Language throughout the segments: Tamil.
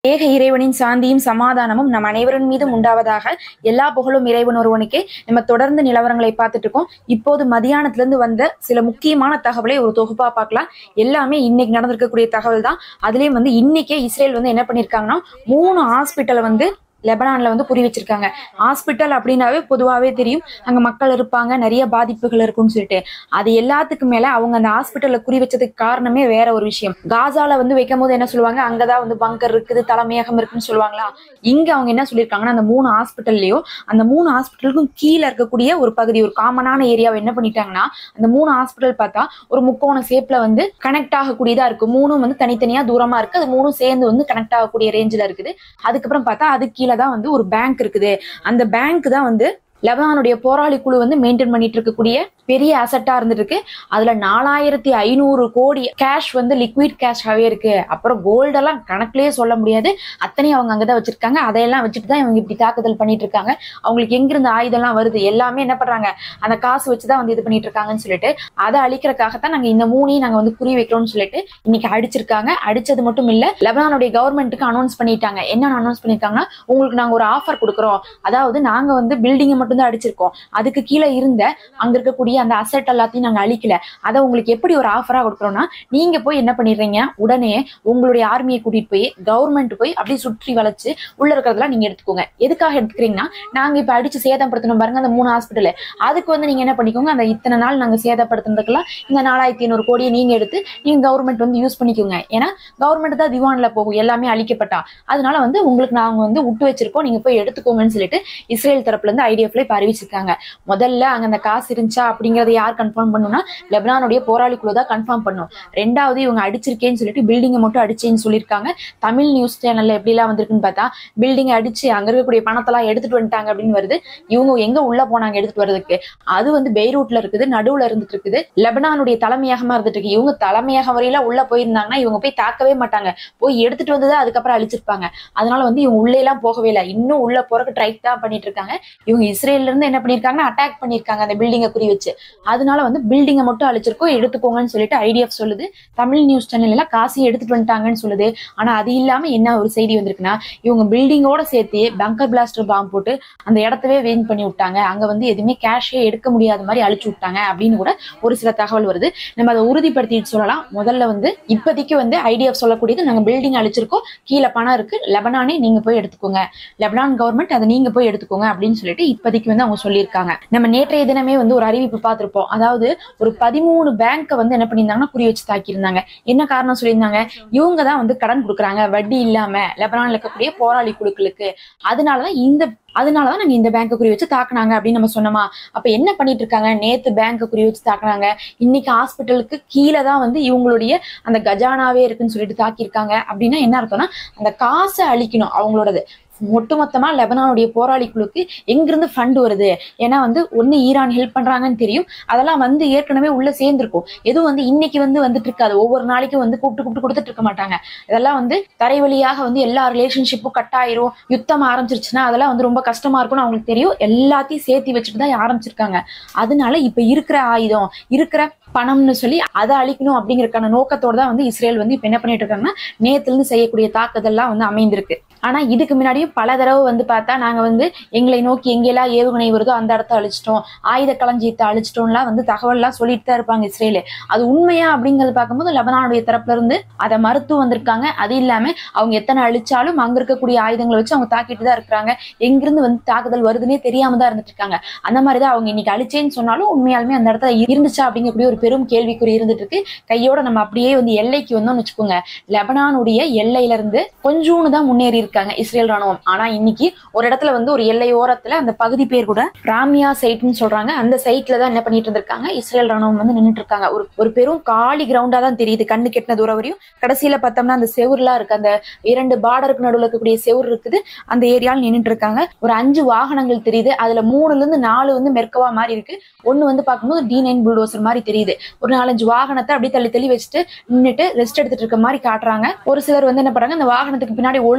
ஏக இறைவனின் சாந்தியும் சமாதானமும் நம் அனைவரின் மீதும் உண்டாவதாக எல்லா புகழும் இறைவன் ஒருவனுக்கே நம்ம தொடர்ந்து நிலவரங்களை பார்த்துட்டு இருக்கோம் இப்போது மதியானத்துல இருந்து வந்த சில முக்கியமான தகவலை ஒரு தொகுப்பா பார்க்கலாம் எல்லாமே இன்னைக்கு நடந்திருக்கக்கூடிய தகவல் தான் அதுலயும் வந்து இன்னைக்கே இஸ்ரேல் வந்து என்ன பண்ணிருக்காங்கன்னா மூணு ஹாஸ்பிட்டலை வந்து லெபனான்ல வந்து குறி வச்சிருக்காங்க ஹாஸ்பிட்டல் அப்படின்னாவே பொதுவாகவே தெரியும் அங்க மக்கள் இருப்பாங்க நிறைய பாதிப்புகள் இருக்கும்னு சொல்லிட்டு அது எல்லாத்துக்கும் மேல அவங்க அந்த ஹாஸ்பிட்டல்ல குறி வச்சதுக்கு காரணமே வேற ஒரு விஷயம் காசால வந்து வைக்கும் போது என்ன சொல்லுவாங்க அங்கதான் வந்து பங்கர் இருக்குது தலைமையகம் இருக்குன்னு சொல்லுவாங்களா இங்க அவங்க என்ன சொல்லியிருக்காங்கன்னா அந்த மூணு ஹாஸ்பிட்டல்லையும் அந்த மூணு ஹாஸ்பிட்டலுக்கும் கீழே இருக்கக்கூடிய ஒரு பகுதி ஒரு காமனான ஏரியாவை என்ன பண்ணிட்டாங்கன்னா அந்த மூணு ஹாஸ்பிட்டல் பார்த்தா ஒரு முக்கோண ஷேப்ல வந்து கனெக்ட் ஆகக்கூடியதா இருக்கு மூணும் வந்து தனித்தனியா தூரமா இருக்கு அது மூணும் சேர்ந்து வந்து கனெக்ட் ஆகக்கூடிய ரேஞ்சில் இருக்குது அதுக்கப்புறம் பார்த்தா அது கீழே தான் வந்து ஒரு பேங்க் இருக்குது அந்த பேங்க் தான் வந்து லெபனானுடைய போராளி குழு வந்து மெயின்டைன் பண்ணிட்டு இருக்கக்கூடிய பெரிய அசட்டா இருந்துட்டு இருக்கு அதுல நாலாயிரத்தி ஐநூறு கோடி கேஷ் வந்து லிக்விட் கேஷாவே இருக்கு அப்புறம் கோல்டெல்லாம் கணக்குலயே சொல்ல முடியாது அத்தனையும் அவங்க அங்கதான் வச்சிருக்காங்க அதையெல்லாம் வச்சுட்டு தான் இவங்க இப்படி தாக்குதல் பண்ணிட்டு இருக்காங்க அவங்களுக்கு எங்கிருந்து ஆயுதம்லாம் வருது எல்லாமே என்ன பண்றாங்க அந்த காசு வச்சுதான் வந்து இது பண்ணிட்டு இருக்காங்கன்னு சொல்லிட்டு அதை அழிக்கிறதுக்காகத்தான் நாங்க இந்த மூணையும் நாங்க வந்து குறி வைக்கிறோம்னு சொல்லிட்டு இன்னைக்கு அடிச்சிருக்காங்க அடிச்சது மட்டும் இல்ல லெபனானுடைய கவர்மெண்ட்டுக்கு அனௌன்ஸ் பண்ணிட்டாங்க என்ன அனௌன்ஸ் பண்ணிருக்காங்கன்னா உங்களுக்கு நாங்க ஒரு ஆஃபர் கொடுக்குறோம் அதாவது நாங்க வந்து பில்டிங்கை மட்டும் தான் அடிச்சிருக்கோம் அதுக்கு கீழே இருந்த அங்க இருக்கக்கூடிய அந்த அசெட் எல்லாத்தையும் நாங்க அழிக்கல அதை உங்களுக்கு எப்படி ஒரு ஆஃபரா கொடுக்குறோம்னா நீங்க போய் என்ன பண்ணிடுறீங்க உடனே உங்களுடைய ஆர்மியை கூட்டிட்டு போய் கவர்மெண்ட் போய் அப்படியே சுற்றி வளைச்சு உள்ள இருக்கிறதெல்லாம் நீங்க எடுத்துக்கோங்க எதுக்காக எடுத்துக்கிறீங்கன்னா நாங்க இப்ப அடிச்சு சேதப்படுத்தணும் பாருங்க அந்த மூணு ஹாஸ்பிட்டல் அதுக்கு வந்து நீங்க என்ன பண்ணிக்கோங்க அந்த இத்தனை நாள் நாங்க சேதப்படுத்துனதுக்கெல்லாம் இந்த நாலாயிரத்தி ஐநூறு கோடியை நீங்க எடுத்து நீங்க கவர்மெண்ட் வந்து யூஸ் பண்ணிக்கோங்க ஏன்னா கவர்மெண்ட் தான் திவான்ல போகும் எல்லாமே அழிக்கப்பட்டா அதனால வந்து உங்களுக்கு நாங்க வந்து விட்டு வச்சிருக்கோம் நீங்க போய் எடுத்துக்கோங்கன்னு சொல்லிட்டு இஸ்ரேல் தரப்புல இருந்து ஐடிஎஃப்ல இப்ப அறிவிச்சிருக்காங்க முதல்ல அங்க அந்த காசு இருந்துச்சா அப்படிங்கறத யார் கன்ஃபார்ம் பண்ணும்னா லெபனானுடைய போராளி குழு தான் கன்ஃபார்ம் பண்ணும் ரெண்டாவது இவங்க அடிச்சிருக்கேன்னு சொல்லிட்டு பில்டிங்கை மட்டும் அடிச்சேன்னு சொல்லியிருக்காங்க தமிழ் நியூஸ் சேனல்ல எப்படிலாம் வந்திருக்குன்னு பார்த்தா பில்டிங் அடிச்சு அங்க இருக்கக்கூடிய பணத்தெல்லாம் எடுத்துட்டு வந்துட்டாங்க அப்படின்னு வருது இவங்க எங்க உள்ள போனாங்க எடுத்துட்டு வர்றதுக்கு அது வந்து பெய்ரூட்ல இருக்குது நடுவுல இருந்துட்டு இருக்குது லெபனானுடைய தலைமையகமா இருந்துட்டு இருக்கு இவங்க தலைமையகம் வரையில உள்ள போயிருந்தாங்கன்னா இவங்க போய் தாக்கவே மாட்டாங்க போய் எடுத்துட்டு வந்ததை அதுக்கப்புறம் அழிச்சிருப்பாங்க அதனால வந்து இவங்க உள்ளே எல்லாம் போகவே இல்லை இன்னும் உள்ள போறதுக்கு ட்ரை தான் பண்ணிட்டு இருக்காங்க இவங்க இஸ்ரேல்ல இருந்து என்ன பண்ணிருக்காங்கன்னா அட்டாக் பண்ணிருக்காங்க அந்த பில்டிங்கை குறி வச்சு அதனால வந்து பில்டிங்கை மட்டும் அழிச்சிருக்கோம் எடுத்துக்கோங்கன்னு சொல்லிட்டு ஐடிஎஃப் சொல்லுது தமிழ் நியூஸ் சேனல் எல்லாம் காசையும் எடுத்துட்டு வந்துட்டாங்கன்னு சொல்லுது ஆனா அது இல்லாம என்ன ஒரு செய்தி வந்திருக்குன்னா இவங்க பில்டிங்கோட சேர்த்து பங்கர் பிளாஸ்டர் பாம்பு போட்டு அந்த இடத்தவே வேன் பண்ணி விட்டாங்க அங்க வந்து எதுவுமே கேஷே எடுக்க முடியாத மாதிரி அழிச்சு விட்டாங்க அப்படின்னு கூட ஒரு சில தகவல் வருது நம்ம அதை உறுதிப்படுத்திட்டு சொல்லலாம் முதல்ல வந்து இப்போதைக்கு வந்து ஐடிஎஃப் சொல்லக்கூடியது நாங்க பில்டிங் அழிச்சிருக்கோம் கீழே பணம் இருக்கு லெபனானே நீங்க போய் எடுத்துக்கோங்க லெபனான் கவர்மெண்ட் அதை நீங்க போய் எடுத்துக்கோங்க அப்படின்னு சொல்லிட்டு இப்போதைக்கு வந்து அவங்க சொல்லியிருக்காங்க நம்ம நேற்றைய தினமே வந்து ஒரு அறிவிப்பு பார்த்திருப்போம் அதாவது ஒரு பதிமூணு பேங்க்கை வந்து என்ன பண்ணியிருந்தாங்கன்னா குறி வச்சு தாக்கியிருந்தாங்க என்ன காரணம் சொல்லியிருந்தாங்க இவங்க தான் வந்து கடன் கொடுக்குறாங்க வட்டி இல்லாம லெபனான்ல இருக்கக்கூடிய போராளி குழுக்களுக்கு அதனாலதான் இந்த அதனாலதான் நாங்க இந்த பேங்க் குறி வச்சு தாக்குனாங்க அப்படின்னு நம்ம சொன்னோமா அப்ப என்ன பண்ணிட்டு இருக்காங்க நேத்து பேங்க் குறி வச்சு தாக்குனாங்க இன்னைக்கு ஹாஸ்பிட்டலுக்கு கீழே தான் வந்து இவங்களுடைய அந்த கஜானாவே இருக்குன்னு சொல்லிட்டு தாக்கியிருக்காங்க அப்படின்னா என்ன அர்த்தம்னா அந்த காசை அழிக்கணும் அவங்களோடது ஒட்டுமொத்தமா லெபனானுடைய போராளி குழுக்கு எங்கிருந்து ஃபண்ட் வருது ஏன்னா வந்து ஒன்னு ஈரான் ஹெல்ப் பண்றாங்கன்னு தெரியும் அதெல்லாம் வந்து ஏற்கனவே உள்ள சேர்ந்திருக்கும் எதுவும் வந்து இன்னைக்கு வந்து வந்துட்டு இருக்காது ஒவ்வொரு நாளைக்கும் வந்து கூப்பிட்டு கூப்பிட்டு கொடுத்துட்டு இருக்க மாட்டாங்க இதெல்லாம் வந்து தரை வழியாக வந்து எல்லா ரிலேஷன்ஷிப்பும் கட் ஆயிரும் யுத்தம் ஆரம்பிச்சிருச்சுன்னா அதெல்லாம் வந்து ரொம்ப கஷ்டமா இருக்கும்னு அவங்களுக்கு தெரியும் எல்லாத்தையும் சேர்த்து வச்சுட்டு தான் ஆரம்பிச்சிருக்காங்க அதனால இப்ப இருக்கிற ஆயுதம் இருக்கிற பணம்னு சொல்லி அதை அழிக்கணும் அப்படிங்கறதுக்கான நோக்கத்தோட தான் வந்து இஸ்ரேல் வந்து இப்ப என்ன பண்ணிட்டு இருக்காங்கன்னா நேத்துல இருந்து செய்யக்கூடிய தாக்குதல்லாம் வந்து அமைந்திருக்கு ஆனா இதுக்கு முன்னாடியும் பல தடவை வந்து பார்த்தா நாங்க வந்து எங்களை நோக்கி எங்கெல்லாம் ஏவுகணை வருதோ அந்த இடத்த அழிச்சிட்டோம் ஆயுத களஞ்சியத்தை அழிச்சிட்டோம்லாம் வந்து தகவல்லாம் சொல்லிட்டு தான் இருப்பாங்க இஸ்ரேலு அது உண்மையா அப்படிங்கறது பார்க்கும்போது லெபனானுடைய தரப்புல இருந்து அதை மறுத்து வந்திருக்காங்க அது இல்லாம அவங்க எத்தனை அழிச்சாலும் அங்க இருக்கக்கூடிய ஆயுதங்களை வச்சு அவங்க தாக்கிட்டு தான் இருக்கிறாங்க எங்கிருந்து வந்து தாக்குதல் வருதுன்னே தெரியாம தான் இருந்துட்டு இருக்காங்க அந்த மாதிரிதான் அவங்க இன்னைக்கு அழிச்சேன்னு சொன்னாலும் உண்மையாலுமே அந்த இடத்துல இருந்துச்சா அப்படிங்கக்கூடிய ஒரு பெரும் கேள்விக்குறி இருந்துட்டு இருக்கு கையோட நம்ம அப்படியே வந்து எல்லைக்கு வந்தோம்னு வச்சுக்கோங்க லெபனானுடைய எல்லையில இருந்து கொஞ்சோன்னு தான் முன்னேறி இருக்காங்க இஸ்ரேல் ராணுவம் ஆனா இன்னைக்கு ஒரு இடத்துல வந்து ஒரு எல்லை ஓரத்துல அந்த பகுதி பேர் கூட ராமியா சைட்னு சொல்றாங்க அந்த சைட்ல தான் என்ன பண்ணிட்டு இருந்திருக்காங்க இஸ்ரேல் ராணுவம் வந்து நின்னுட்டு இருக்காங்க ஒரு ஒரு பெரும் காலி கிரவுண்டா தான் தெரியுது கண்ணு கெட்டின தூரம் வரையும் கடைசியில பார்த்தோம்னா அந்த செவுர்லாம் இருக்கு அந்த இரண்டு பார்டருக்கு நடுவுல இருக்கக்கூடிய செவுர் இருக்குது அந்த ஏரியாவில் நின்னுட்டு இருக்காங்க ஒரு அஞ்சு வாகனங்கள் தெரியுது அதுல மூணுல இருந்து நாலு வந்து மெர்க்கவா மாதிரி இருக்கு ஒன்னு வந்து பார்க்கும்போது டி நைன் புல்டோசர் மாதிரி தெரியுது ஒரு நாலஞ்சு வாகனத்தை அப்படியே தள்ளி தள்ளி வச்சுட்டு நின்னுட்டு ரெஸ்ட் எடுத்துட்டு இருக்க மாதிரி காட்டுறாங்க ஒரு சிலர் வந்து என்ன பண்றாங்க அந்த வாகனத்துக்கு பின்னாடி ஒளிஞ்சிருந்து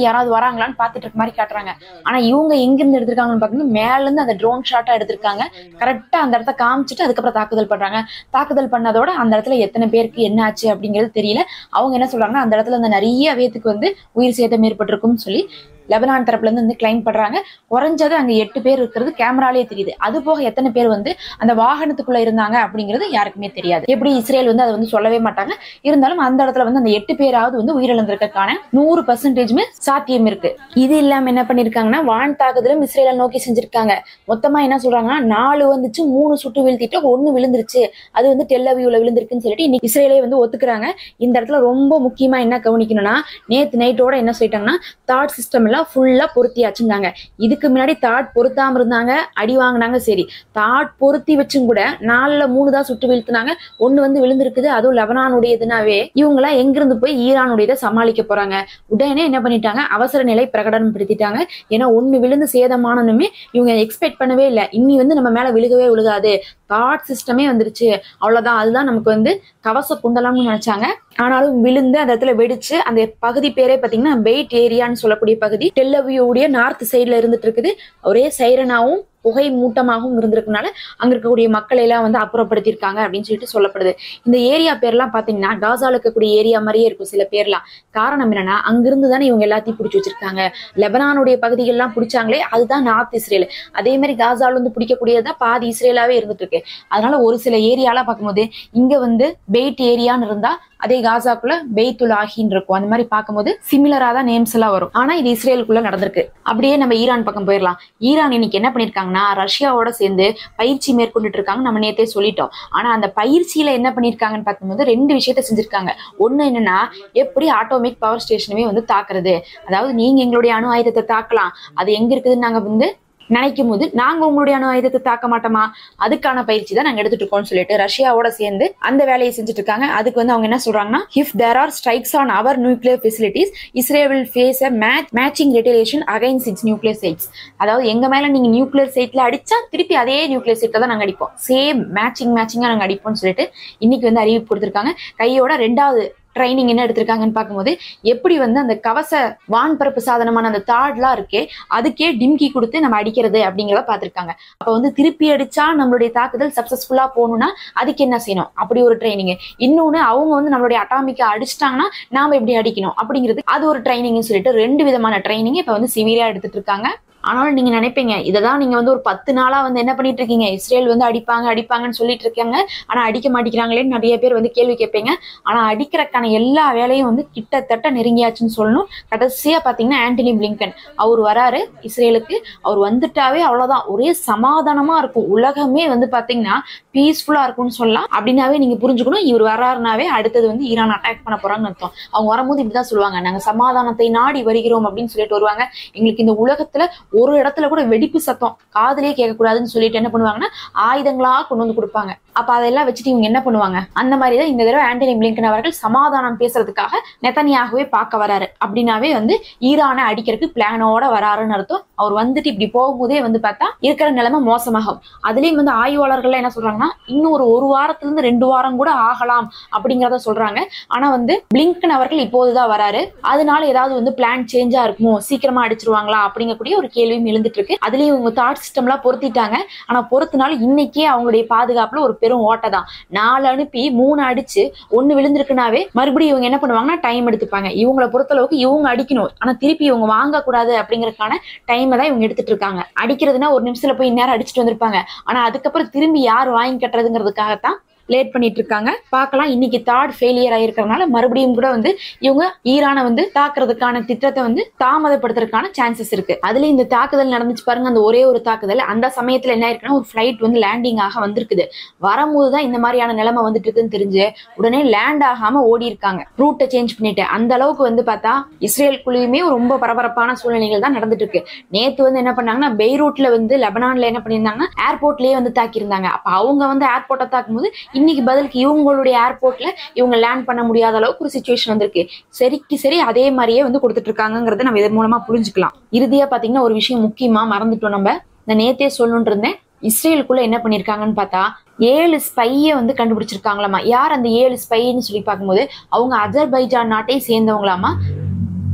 யாராவது வராங்களான்னு பார்த்துட்டு இருக்க மாதிரி காட்டுறாங்க ஆனா இவங்க எங்க இருந்து எடுத்திருக்காங்கன்னு பாத்தீங்கன்னா மேல இருந்து அந்த ட்ரோன் ஷாட்டா எடுத்திருக்காங்க கரெக்டா அந்த இடத்த காமிச்சிட்டு அதுக்கப்புறம் தாக்குதல் பண்றாங்க தாக்குதல் பண்ணதோட அந்த இடத்துல எத்தனை பேருக்கு என்ன ஆச்சு அப்படிங்கிறது தெரியல அவங்க என்ன சொல்றாங்கன்னா அந்த இடத்துல அந்த நிறைய பேத்துக்கு வந்து உயிர் சேதம் ஏற்பட்டிருக்கும்னு சொல்லி லெபனான் தரப்புல இருந்து வந்து கிளைம் பண்றாங்க குறைஞ்சது அங்க எட்டு பேர் இருக்கிறது கேமராலே தெரியுது அது போக எத்தனை பேர் வந்து அந்த வாகனத்துக்குள்ள இருந்தாங்க அப்படிங்கிறது யாருக்குமே தெரியாது எப்படி இஸ்ரேல் வந்து அதை வந்து சொல்லவே மாட்டாங்க இருந்தாலும் அந்த இடத்துல வந்து அந்த எட்டு பேராவது வந்து உயிரிழந்திருக்கான நூறு பர்சன்டேஜ்மே சாத்தியம் இருக்கு இது இல்லாம என்ன பண்ணிருக்காங்கன்னா வான் தாக்குதலும் இஸ்ரேலை நோக்கி செஞ்சிருக்காங்க மொத்தமா என்ன சொல்றாங்கன்னா நாலு வந்துச்சு மூணு சுட்டு வீழ்த்திட்டு ஒண்ணு விழுந்துருச்சு அது வந்து டெல்லவியூல விழுந்திருக்குன்னு சொல்லிட்டு இன்னைக்கு இஸ்ரேலே வந்து ஒத்துக்கிறாங்க இந்த இடத்துல ரொம்ப முக்கியமா என்ன கவனிக்கணும்னா நேத்து நைட்டோட என்ன சொல்லிட்டாங்கன்னா தாட் சிஸ்டம் எல்லாம் ஃபுல்லா பொருத்தியாச்சுங்காங்க இதுக்கு முன்னாடி தாட் பொருத்தாம இருந்தாங்க அடி வாங்கினாங்க சரி தாட் பொருத்தி வச்சும் கூட நாலுல மூணு தான் சுட்டு வீழ்த்தினாங்க ஒண்ணு வந்து விழுந்திருக்குது அதுவும் லெபனானுடையதுனாவே இவங்களாம் எங்கிருந்து போய் ஈரானுடையதை சமாளிக்க போறாங்க உடனே என்ன பண்ணிட்டாங்க அவசர நிலை பிரகடனம் படுத்திட்டாங்க ஏன்னா ஒண்ணு விழுந்து சேதமானனுமே இவங்க எக்ஸ்பெக்ட் பண்ணவே இல்லை இன்னி வந்து நம்ம மேல விழுகவே விழுகாது தாட் சிஸ்டமே வந்துருச்சு அவ்வளவுதான் அதுதான் நமக்கு வந்து கவச குண்டலம்னு நினைச்சாங்க ஆனாலும் விழுந்து அந்த இடத்துல வெடிச்சு அந்த பகுதி பேரே பாத்தீங்கன்னா பெயிட் ஏரியான்னு சொல்லக்கூடிய பகுதி டெல்லவியோடைய நார்த் சைடுல இருந்துட்டு இருக்குது ஒரே சைரனாவும் புகை மூட்டமாகவும் இருந்திருக்கனால அங்க இருக்கக்கூடிய மக்களை எல்லாம் வந்து அப்புறப்படுத்தியிருக்காங்க அப்படின்னு சொல்லிட்டு சொல்லப்படுது இந்த ஏரியா பேர்லாம் பாத்தீங்கன்னா காசால இருக்கக்கூடிய ஏரியா மாதிரியே இருக்கும் சில பேர்லாம் காரணம் என்னன்னா அங்கிருந்து தானே இவங்க எல்லாத்தையும் பிடிச்சி வச்சிருக்காங்க லெபனானுடைய பகுதிகள்லாம் பிடிச்சாங்களே அதுதான் நார்த் இஸ்ரேல் அதே மாதிரி காசால வந்து பிடிக்கக்கூடியதுதான் பாதி இஸ்ரேலாவே இருந்துட்டு இருக்கு அதனால ஒரு சில ஏரியாலாம் பார்க்கும்போது இங்க வந்து பெயிட் ஏரியான்னு இருந்தா அதே காசாக்குள்ள பெய்துல் ஆஹின்னு இருக்கும் அந்த மாதிரி பார்க்கும்போது சிமிலரா தான் நேம்ஸ் எல்லாம் வரும் ஆனா இது இஸ்ரேலுக்குள்ள நடந்திருக்கு அப்படியே நம்ம ஈரான் பக்கம் போயிடலாம் ஈரான் இன்னைக்கு என்ன பண்ணிருக்காங்கன்னா ரஷ்யாவோட சேர்ந்து பயிற்சி மேற்கொண்டுட்டு இருக்காங்க நம்ம நேத்தே சொல்லிட்டோம் ஆனா அந்த பயிற்சியில என்ன பண்ணிருக்காங்கன்னு பார்க்கும்போது ரெண்டு விஷயத்த செஞ்சிருக்காங்க ஒண்ணு என்னன்னா எப்படி ஆட்டோமிக் பவர் ஸ்டேஷனவே வந்து தாக்குறது அதாவது நீங்க எங்களுடைய அணு ஆயுதத்தை தாக்கலாம் அது எங்க இருக்குதுன்னு நாங்க வந்து நினைக்கும் போது நாங்க உங்களுடைய அணு ஆயுதத்தை தாக்க மாட்டோமா அதுக்கான பயிற்சி தான் நாங்க எடுத்துட்டு இருக்கோம்னு சொல்லிட்டு ரஷ்யாவோட சேர்ந்து அந்த வேலையை செஞ்சுட்டு இருக்காங்க அதுக்கு வந்து அவங்க என்ன சொல்றாங்கன்னா if there are strikes on our nuclear facilities Israel will face a match matching retaliation against its nuclear sites அதாவது எங்க மேல நீங்க நியூக்ளியர் சைட்ல அடிச்சா திருப்பி அதே நியூக்ளியர் சைட்ல தான் நாங்க அடிப்போம் சேம் மேட்சிங் மேட்சிங்கா நாங்க அடிப்போம்னு சொல்லிட்டு இன்னைக்கு வந்து அறிவிப்பு கொடுத்திருக்காங்க கையோட ரெண்டாவது ட்ரைனிங் என்ன எடுத்திருக்காங்கன்னு பார்க்கும்போது எப்படி வந்து அந்த கவச வான்பரப்பு சாதனமான அந்த தாட்லாம் இருக்கே அதுக்கே டிம்கி கொடுத்து நம்ம அடிக்கிறது அப்படிங்கிறத பார்த்திருக்காங்க அப்ப வந்து திருப்பி அடிச்சா நம்மளுடைய தாக்குதல் சக்சஸ்ஃபுல்லா போகணும்னா அதுக்கு என்ன செய்யணும் அப்படி ஒரு ட்ரைனிங் இன்னொன்னு அவங்க வந்து நம்மளுடைய அட்டாமிக்கை அடிச்சிட்டாங்கன்னா நாம எப்படி அடிக்கணும் அப்படிங்கிறது அது ஒரு ட்ரைனிங்னு சொல்லிட்டு ரெண்டு விதமான ட்ரைனிங் இப்ப வந்து சிவியரா எடுத்துட்டு இருக்காங்க ஆனாலும் நீங்க நினைப்பீங்க இததான் நீங்க வந்து ஒரு பத்து நாளா வந்து என்ன பண்ணிட்டு இருக்கீங்க இஸ்ரேல் வந்து அடிப்பாங்க அடிப்பாங்கன்னு சொல்லிட்டு இருக்காங்க ஆனா அடிக்க மாட்டேங்கிறாங்களேன்னு நிறைய பேர் வந்து கேள்வி கேட்பீங்க ஆனா அடிக்கிறக்கான எல்லா வேலையும் வந்து கிட்டத்தட்ட நெருங்கியாச்சுன்னு சொல்லணும் கடைசியா பாத்தீங்கன்னா ஆண்டனி பிளிங்கன் அவர் வராரு இஸ்ரேலுக்கு அவர் வந்துட்டாவே அவ்வளவுதான் ஒரே சமாதானமா இருக்கும் உலகமே வந்து பாத்தீங்கன்னா பீஸ்ஃபுல்லா இருக்கும்னு சொல்லலாம் அப்படின்னாவே நீங்க புரிஞ்சுக்கணும் இவர் வராருனாவே அடுத்தது வந்து ஈரான் அட்டாக் பண்ண போறாங்கன்னு அர்த்தம் அவங்க வரும்போது இப்படிதான் சொல்லுவாங்க நாங்க சமாதானத்தை நாடி வருகிறோம் அப்படின்னு சொல்லிட்டு வருவாங்க எங்களுக்கு இந்த உலகத்துல ஒரு இடத்துல கூட வெடிப்பு சத்தம் காதுலயே கேட்கக்கூடாதுன்னு சொல்லிட்டு என்ன பண்ணுவாங்கன்னா ஆயுதங்களா கொண்டு வந்து கொடுப்பாங்க அப்ப அதெல்லாம் வச்சுட்டு இவங்க என்ன பண்ணுவாங்க அந்த மாதிரி தான் இந்த தடவை ஆண்டனி பிளிங்கன் அவர்கள் சமாதானம் பேசுறதுக்காக நெத்தனியாகவே பார்க்க வராரு அப்படின்னாவே வந்து ஈரானை அடிக்கிறதுக்கு பிளானோட வராருன்னு அர்த்தம் அவர் வந்துட்டு இப்படி போகும்போதே வந்து பார்த்தா இருக்கிற நிலைமை மோசமாகும் அதுலயும் வந்து ஆய்வாளர்கள் என்ன சொல்றாங்கன்னா இன்னும் ஒரு ஒரு வாரத்துல இருந்து ரெண்டு வாரம் கூட ஆகலாம் அப்படிங்கறத சொல்றாங்க ஆனா வந்து பிளிங்கன் அவர்கள் இப்போதுதான் வராரு அதனால ஏதாவது வந்து பிளான் சேஞ்சா இருக்குமோ சீக்கிரமா அடிச்சிருவாங்களா அப்படிங்கக்கூடிய ஒரு கேள்வியும் எழுந்துட்டு இருக்கு அதுலயும் இவங்க தாட் சிஸ்டம்லாம் பொருத்திட்டாங்க ஆனா பொறுத்தனால இன்னைக்கே அவங்களுடைய பாதுகாப்புல ஒரு பெரும் ஓட்டை தான் நாலு அனுப்பி மூணு அடிச்சு ஒண்ணு விழுந்திருக்குனாவே மறுபடியும் இவங்க என்ன பண்ணுவாங்கன்னா டைம் எடுத்துப்பாங்க இவங்களை பொறுத்தளவுக்கு இவங்க அடிக்கணும் ஆனா திருப்பி இவங்க வாங்கக்கூடாது அப்படிங்கறதுக்கான டைமை தான் இவங்க எடுத்துட்டு இருக்காங்க அடிக்கிறதுனா ஒரு நிமிஷத்துல போய் இந்நேரம் அடிச்சுட்டு வந்திருப்பாங்க ஆனா அதுக்கப்புறம் திரும்பி யார் வாங்கி கட்டுறதுங்கிறதுக்காகத்தான் லேட் பண்ணிட்டு இருக்காங்க பார்க்கலாம் இன்னைக்கு தாட் ஃபெயிலியர் ஆயிருக்கிறதுனால மறுபடியும் கூட வந்து இவங்க ஈரானை வந்து தாக்குறதுக்கான திட்டத்தை வந்து தாமதப்படுத்துறதுக்கான சான்சஸ் இருக்கு அதுல இந்த தாக்குதல் நடந்துச்சு பாருங்க அந்த ஒரே ஒரு தாக்குதல் அந்த சமயத்துல என்ன இருக்குன்னா ஒரு ஃபிளைட் வந்து லேண்டிங் ஆக வந்திருக்குது வரும்போது தான் இந்த மாதிரியான நிலைமை வந்துட்டு இருக்குன்னு தெரிஞ்சு உடனே லேண்ட் ஆகாம ஓடி இருக்காங்க ரூட்டை சேஞ்ச் பண்ணிட்டு அந்த அளவுக்கு வந்து பார்த்தா இஸ்ரேலுக்குள்ளேயுமே ரொம்ப பரபரப்பான சூழ்நிலைகள் தான் நடந்துட்டு இருக்கு நேத்து வந்து என்ன பண்ணாங்கன்னா பெய்ரூட்ல வந்து லெபனான்ல என்ன பண்ணியிருந்தாங்கன்னா ஏர்போர்ட்லயே வந்து தாக்கியிருந்தாங்க அப்ப அவங்க வந்து ஏர்போர்ட்டை தாக்கும்போது இன்னைக்கு பதிலுக்கு இவங்களுடைய ஏர்போர்ட்ல இவங்க லேண்ட் பண்ண முடியாத அளவுக்கு ஒரு சுச்சுவேஷன் வந்திருக்கு சரிக்கு சரி அதே மாதிரியே வந்து கொடுத்துட்டு இருக்காங்கிறத நம்ம இதன் மூலமா புரிஞ்சுக்கலாம் இறுதியா பாத்தீங்கன்னா ஒரு விஷயம் முக்கியமா மறந்துட்டோம் நம்ம இந்த நேத்தே சொல்லணும்னு இருந்தேன் இஸ்ரேலுக்குள்ள என்ன பண்ணிருக்காங்கன்னு பார்த்தா ஏழு ஸ்பையை வந்து கண்டுபிடிச்சிருக்காங்களாமா யார் அந்த ஏழு ஸ்பைன்னு சொல்லி பார்க்கும்போது அவங்க அஜர்பைஜான் நாட்டை சேர்ந்தவங்களாமா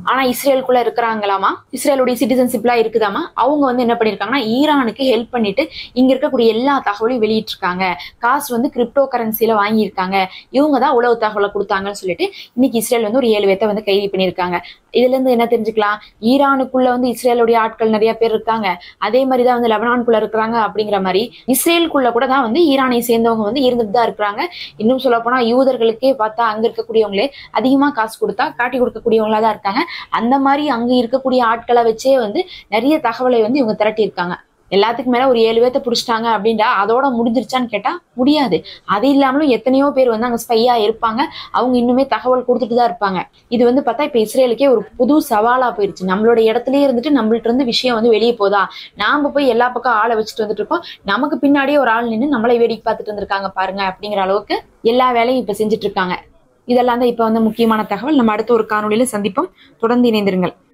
ஆனா இஸ்ரேலுக்குள்ள இருக்கிறாங்களாமா இஸ்ரேலுடைய சிட்டிசன்ஷிப்லாம் இருக்குதாமா அவங்க வந்து என்ன பண்ணிருக்காங்கன்னா ஈரானுக்கு ஹெல்ப் பண்ணிட்டு இங்க இருக்கக்கூடிய எல்லா தகவலையும் வெளியிட்டிருக்காங்க காசு வந்து கிரிப்டோ கரன்சில வாங்கியிருக்காங்க இவங்க தான் உளவு தகவலை கொடுத்தாங்கன்னு சொல்லிட்டு இன்னைக்கு இஸ்ரேல் வந்து ஒரு ஏழு பேர்த்த வந்து கைது பண்ணியிருக்காங்க இதுல இருந்து என்ன தெரிஞ்சுக்கலாம் ஈரானுக்குள்ள வந்து இஸ்ரேலுடைய ஆட்கள் நிறைய பேர் இருக்காங்க அதே மாதிரி தான் வந்து லெபனானுக்குள்ள இருக்கிறாங்க அப்படிங்கிற மாதிரி இஸ்ரேலுக்குள்ள கூட தான் வந்து ஈரானை சேர்ந்தவங்க வந்து இருந்துட்டு தான் இருக்கிறாங்க இன்னும் சொல்ல போனா யூதர்களுக்கே பார்த்தா அங்க இருக்கக்கூடியவங்களே அதிகமா காசு கொடுத்தா காட்டி கொடுக்கக்கூடியவங்களா தான் இருக்காங்க அந்த மாதிரி அங்க இருக்கக்கூடிய ஆட்களை வச்சே வந்து நிறைய தகவலை வந்து இவங்க திரட்டி இருக்காங்க எல்லாத்துக்கும் மேல ஒரு ஏழு பேர்த்த பிடிச்சிட்டாங்க அப்படின்டா அதோட முடிஞ்சிருச்சான்னு கேட்டா முடியாது அது இல்லாமலும் எத்தனையோ பேர் வந்து அங்க ஸ்பையா இருப்பாங்க அவங்க இன்னுமே தகவல் கொடுத்துட்டு தான் இருப்பாங்க இது வந்து பார்த்தா இப்ப இஸ்ரேலுக்கே ஒரு புது சவாலா போயிருச்சு நம்மளோட இடத்துலயே இருந்துட்டு நம்மள்ட்ட இருந்து விஷயம் வந்து வெளியே போதா நாம போய் எல்லா பக்கம் ஆளை வச்சுட்டு வந்துட்டு இருக்கோம் நமக்கு பின்னாடியே ஒரு ஆள் நின்று நம்மளை வேடிக்கை பார்த்துட்டு வந்திருக்காங்க பாருங்க அப்படிங்கிற அளவுக்கு எல்லா வேலையும் இப்ப செஞ்சுட்டு இருக்காங்க இதெல்லாம் தான் இப்ப வந்து முக்கியமான தகவல் நம்ம அடுத்த ஒரு காணொளியில சந்திப்போம் தொடர்ந்து இணைந்திருங்கள்